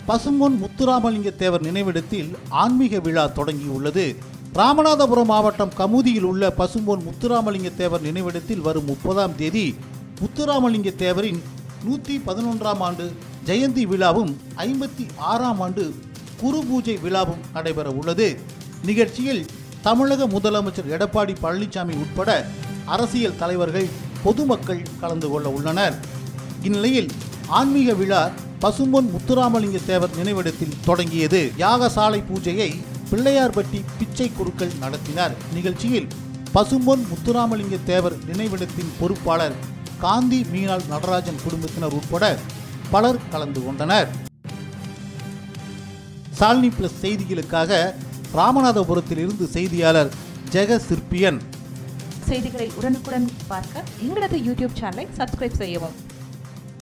பசும்பொன் முத்துராமலிங்க தேவர் நினைவிடத்தில் ஆன்மீக விழா தொடங்கியுள்ளது ராமநாதபுரம் மாவட்டம் கமுதியில் உள்ள பசும்பொன் முத்துராமலிங்க தேவர் நினைவிடத்தில் வரும் முப்பதாம் தேதி முத்துராமலிங்க தேவரின் நூற்றி பதினொன்றாம் ஆண்டு ஜெயந்தி விழாவும் ஐம்பத்தி ஆறாம் ஆண்டு குரு பூஜை விழாவும் நடைபெற உள்ளது நிகழ்ச்சியில் தமிழக முதலமைச்சர் எடப்பாடி பழனிசாமி உட்பட அரசியல் தலைவர்கள் பொதுமக்கள் கலந்து கொள்ள உள்ளனர் இந்நிலையில் ஆன்மீக விழா பசும்பொன் முத்துராமலிங்க தேவர் நினைவிடத்தில் தொடங்கியது யாகசாலை பூஜையை பிள்ளையார்பட்டி பிச்சை குருக்கள் நடத்தினார் நிகழ்ச்சியில் பசும்பொன் முத்துராமலிங்க தேவர் நினைவிடத்தின் பொறுப்பாளர் காந்தி மீனாள் நடராஜன் குடும்பத்தினர் உட்பட பலர் கலந்து கொண்டனர் சால்னி பிளஸ் செய்திகளுக்காக ராமநாதபுரத்தில் இருந்து செய்தியாளர் ஜெக சிற்பியன் செய்திகளை உடனுக்குடன் பார்க்க எங்களது யூடியூப் சேனலை சப்ஸ்கிரைப் செய்யவும்